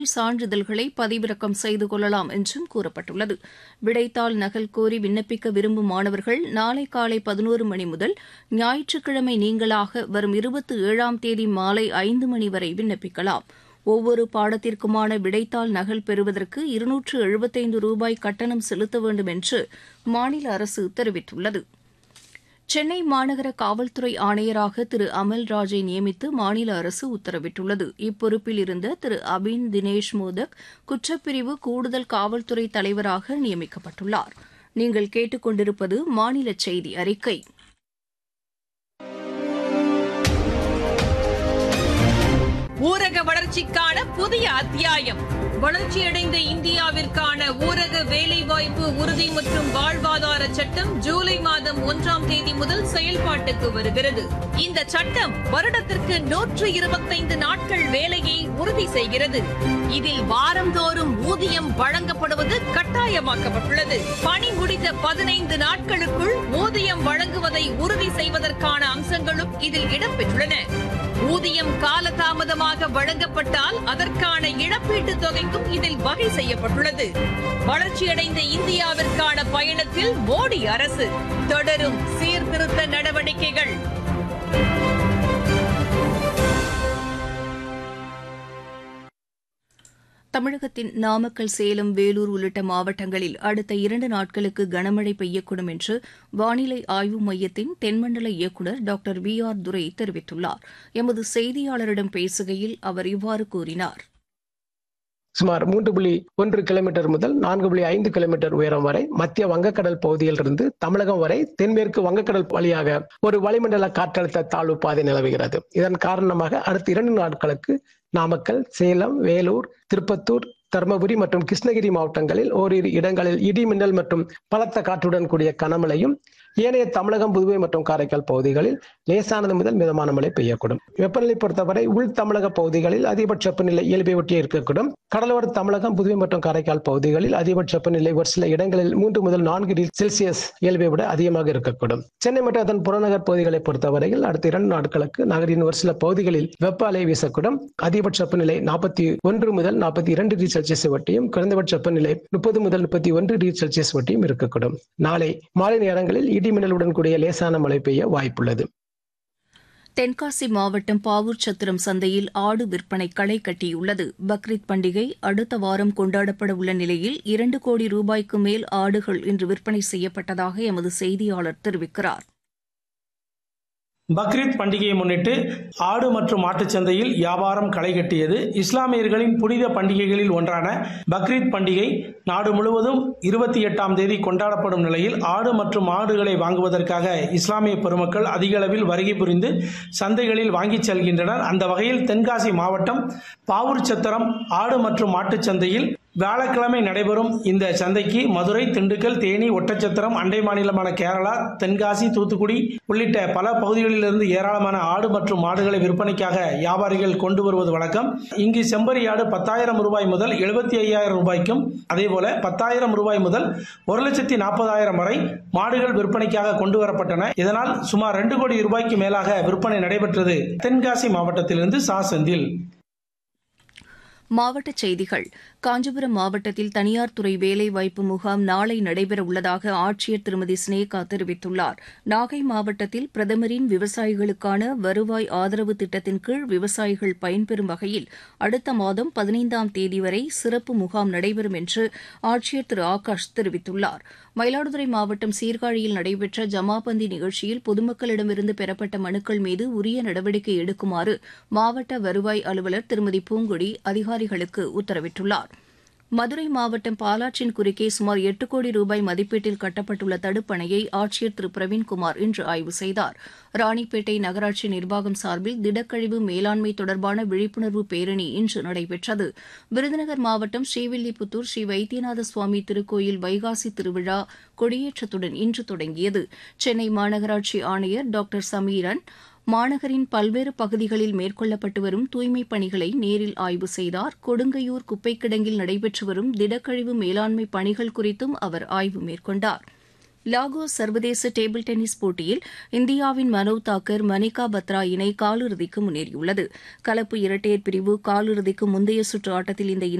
சான்றிதழ்களை பதிவிறக்கம் செய்து கொள்ளலாம் என்றும் கூறப்பட்டுள்ளது விடைத்தாள் நகல் கோரி விண்ணப்பிக்க விரும்பும் மாணவர்கள் நாளை காலை பதினோரு மணி முதல் ஞாயிற்றுக்கிழமை நீங்களாக வரும் இருபத்தி ஏழாம் தேதி மாலை ஐந்து மணி வரை விண்ணப்பிக்கலாம் ஒவ்வொரு பாடத்திற்குமான விடைத்தாள் நகல் பெறுவதற்கு இருநூற்று எழுபத்தைந்து ரூபாய் கட்டணம் செலுத்த வேண்டும் என்று மாநில அரசு தெரிவித்துள்ளது சென்னை மாநகர காவல்துறை ஆணையராக திரு அமல் ராஜை நியமித்து மாநில அரசு உத்தரவிட்டுள்ளது இப்பொறுப்பில் இருந்த திரு அபின் தினேஷ் மோதக் குற்றப்பிரிவு கூடுதல் காவல்துறை தலைவராக நியமிக்கப்பட்டுள்ளார் நீங்கள் கேட்டுக்கொண்டிருப்பது மாநில செய்தி அறிக்கை ஊரக வளர்ச்சிக்கான புதிய அத்தியாயம் வளர்ச்சியடைந்த இந்தியாவிற்கான ஊரக வேலைவாய்ப்பு உறுதி மற்றும் வாழ்வாதார சட்டம் ஜூலை மாதம் ஒன்றாம் தேதி முதல் செயல்பாட்டுக்கு வருகிறது இந்த சட்டம் வருடத்திற்கு நூற்று இருபத்தைந்து நாட்கள் வேலையை உறுதி செய்கிறது இதில் வாரந்தோறும் ஊதியம் வழங்கப்படுவது கட்டாயமாக்கப்பட்டுள்ளது பணி முடிந்த பதினைந்து நாட்களுக்குள் ஊதியம் வழங்குவதை உறுதி செய்வதற்கான அம்சங்களும் இதில் இடம்பெற்றுள்ளன ஊதியம் காலதாமதமாக வழங்கப்பட்டால் அதற்கான இழப்பீட்டுத் தொகைக்கும் இதில் வகை செய்யப்பட்டுள்ளது வளர்ச்சியடைந்த இந்தியாவிற்கான பயணத்தில் மோடி அரசு தொடரும் சீர்திருத்த நடவடிக்கைகள் தமிழகத்தின் நாமக்கல் சேலம் வேலூர் உள்ளிட்ட மாவட்டங்களில் அடுத்த இரண்டு நாட்களுக்கு கனமழை பெய்யக்கூடும் என்று வானிலை ஆய்வு மையத்தின் தென்மண்டல இயக்குநர் டாக்டர் வி ஆர் துரை தெரிவித்துள்ளார் எமது செய்தியாளரிடம் பேசுகையில் அவர் இவ்வாறு கூறினார் சுமார் மூன்று புள்ளி ஒன்று கிலோமீட்டர் முதல் நான்கு புள்ளி ஐந்து கிலோமீட்டர் உயரம் வரை மத்திய வங்கக்கடல் பகுதியில் இருந்து தமிழகம் வரை தென்மேற்கு வங்கக்கடல் வழியாக ஒரு வளிமண்டல காற்றழுத்த தாழ்வு பாதை நிலவுகிறது இதன் காரணமாக அடுத்த இரண்டு நாட்களுக்கு நாமக்கல் சேலம் வேலூர் திருப்பத்தூர் தருமபுரி மற்றும் கிருஷ்ணகிரி மாவட்டங்களில் ஓரிரு இடங்களில் இடி மின்னல் மற்றும் பலத்த காற்றுடன் கூடிய கனமழையும் ஏனைய தமிழகம் புதுவை மற்றும் காரைக்கால் பகுதிகளில் லேசானது முதல் மிதமான மழை பெய்யக்கூடும் வெப்பநிலை பொறுத்தவரை உள் தமிழக பகுதிகளில் அதிகபட்ச வெப்பநிலை இயல்பை ஒட்டியே இருக்கக்கூடும் கடலோர தமிழகம் புதுவை மற்றும் காரைக்கால் பகுதிகளில் அதிகபட்ச வெப்பநிலை ஒரு சில இடங்களில் மூன்று முதல் நான்கு டிகிரி செல்சியஸ் இயல்பை விட அதிகமாக இருக்கக்கூடும் சென்னை மற்றும் அதன் புறநகர் பகுதிகளை பொறுத்தவரையில் அடுத்த இரண்டு நாட்களுக்கு நகரின் ஒரு சில பகுதிகளில் வெப்ப அலை வீசக்கூடும் அதிகபட்ச வெப்பநிலை நாற்பத்தி ஒன்று முதல் நாற்பத்தி இரண்டு டிகிரி செல்சியஸ் வட்டியும் குறைந்தபட்ச வெப்பநிலை முப்பது முதல் முப்பத்தி ஒன்று டிகிரி செல்சியஸ் வட்டியும் இருக்கக்கூடும் நாளை மாலை நேரங்களில் இடி மின்னலுடன் கூடிய லேசான மழை பெய்ய வாய்ப்புள்ளது தென்காசி மாவட்டம் பாவூர் சத்திரம் சந்தையில் ஆடு விற்பனை களை கட்டியுள்ளது பக்ரீத் பண்டிகை அடுத்த வாரம் கொண்டாடப்பட உள்ள நிலையில் இரண்டு கோடி ரூபாய்க்கு மேல் ஆடுகள் இன்று விற்பனை செய்யப்பட்டதாக எமது செய்தியாளர் தெரிவிக்கிறார் பக்ரீத் பண்டிகையை முன்னிட்டு ஆடு மற்றும் மாட்டுச் சந்தையில் வியாபாரம் களை கட்டியது இஸ்லாமியர்களின் புனித பண்டிகைகளில் ஒன்றான பக்ரீத் பண்டிகை நாடு முழுவதும் இருபத்தி எட்டாம் தேதி கொண்டாடப்படும் நிலையில் ஆடு மற்றும் மாடுகளை வாங்குவதற்காக இஸ்லாமிய பெருமக்கள் அதிக அளவில் வருகை புரிந்து சந்தைகளில் வாங்கிச் செல்கின்றனர் அந்த வகையில் தென்காசி மாவட்டம் பாவூர் சத்திரம் ஆடு மற்றும் மாட்டுச் சந்தையில் வியாழக்கிழமை நடைபெறும் இந்த சந்தைக்கு மதுரை திண்டுக்கல் தேனி ஒட்டச்சத்திரம் அண்டை மாநிலமான கேரளா தென்காசி தூத்துக்குடி உள்ளிட்ட பல பகுதிகளிலிருந்து ஏராளமான ஆடு மற்றும் மாடுகளை விற்பனைக்காக வியாபாரிகள் கொண்டு வருவது வழக்கம் இங்கு செம்பரி ஆடு பத்தாயிரம் ரூபாய் முதல் எழுபத்தி ஐயாயிரம் ரூபாய்க்கும் அதேபோல பத்தாயிரம் ரூபாய் முதல் ஒரு லட்சத்தி நாற்பதாயிரம் வரை மாடுகள் விற்பனைக்காக கொண்டு வரப்பட்டன இதனால் சுமார் ரெண்டு கோடி ரூபாய்க்கு மேலாக விற்பனை நடைபெற்றது தென்காசி மாவட்டத்திலிருந்து சா செந்தில் மாவட்டச் செய்திகள் காஞ்சிபுரம் மாவட்டத்தில் தனியார் துறை வேலைவாய்ப்பு முகாம் நாளை நடைபெற உள்ளதாக ஆட்சியர் திருமதி ஸ்னேகா தெரிவித்துள்ளார் நாகை மாவட்டத்தில் பிரதமரின் விவசாயிகளுக்கான வருவாய் ஆதரவு திட்டத்தின் கீழ் விவசாயிகள் பயன்பெறும் வகையில் அடுத்த மாதம் பதினைந்தாம் தேதி வரை சிறப்பு முகாம் நடைபெறும் என்று ஆட்சியர் திரு ஆகாஷ் தெரிவித்துள்ளார் மயிலாடுதுறை மாவட்டம் சீர்காழியில் நடைபெற்ற ஜமாபந்தி நிகழ்ச்சியில் பொதுமக்களிடமிருந்து பெறப்பட்ட மனுக்கள் மீது உரிய நடவடிக்கை எடுக்குமாறு மாவட்ட வருவாய் அலுவலர் திருமதி பூங்கொடி அதிகாரிகளுக்கு உத்தரவிட்டுள்ளார் மதுரை மாவட்டம் பாலாற்றின் குறுக்கே சுமார் எட்டு கோடி ரூபாய் மதிப்பீட்டில் கட்டப்பட்டுள்ள தடுப்பணையை ஆட்சியர் திரு பிரவீன்குமார் இன்று ஆய்வு செய்தார் ராணிப்பேட்டை நகராட்சி நிர்வாகம் சார்பில் திடக்கழிவு மேலாண்மை தொடர்பான விழிப்புணர்வு பேரணி இன்று நடைபெற்றது விருதுநகர் மாவட்டம் ஸ்ரீவில்லிபுத்தூர் ஸ்ரீ வைத்தியநாத சுவாமி திருக்கோயில் வைகாசி திருவிழா கொடியேற்றத்துடன் இன்று தொடங்கியது சென்னை மாநகராட்சி ஆணையர் டாக்டர் சமீரன் மாநகரின் பல்வேறு பகுதிகளில் மேற்கொள்ளப்பட்டு வரும் தூய்மைப் பணிகளை நேரில் ஆய்வு செய்தார் கொடுங்கையூர் குப்பைக் கிடங்கில் நடைபெற்று வரும் திடக்கழிவு மேலாண்மை பணிகள் குறித்தும் அவர் ஆய்வு மேற்கொண்டார் லாகோஸ் சர்வதேச டேபிள் டென்னிஸ் போட்டியில் இந்தியாவின் மனோவ் தாக்கர் மணிகா பத்ரா இணை காலிறுதிக்கு முன்னேறியுள்ளது கலப்பு இரட்டையர் பிரிவு காலிறுதிக்கு முந்தைய சுற்று ஆட்டத்தில் இந்த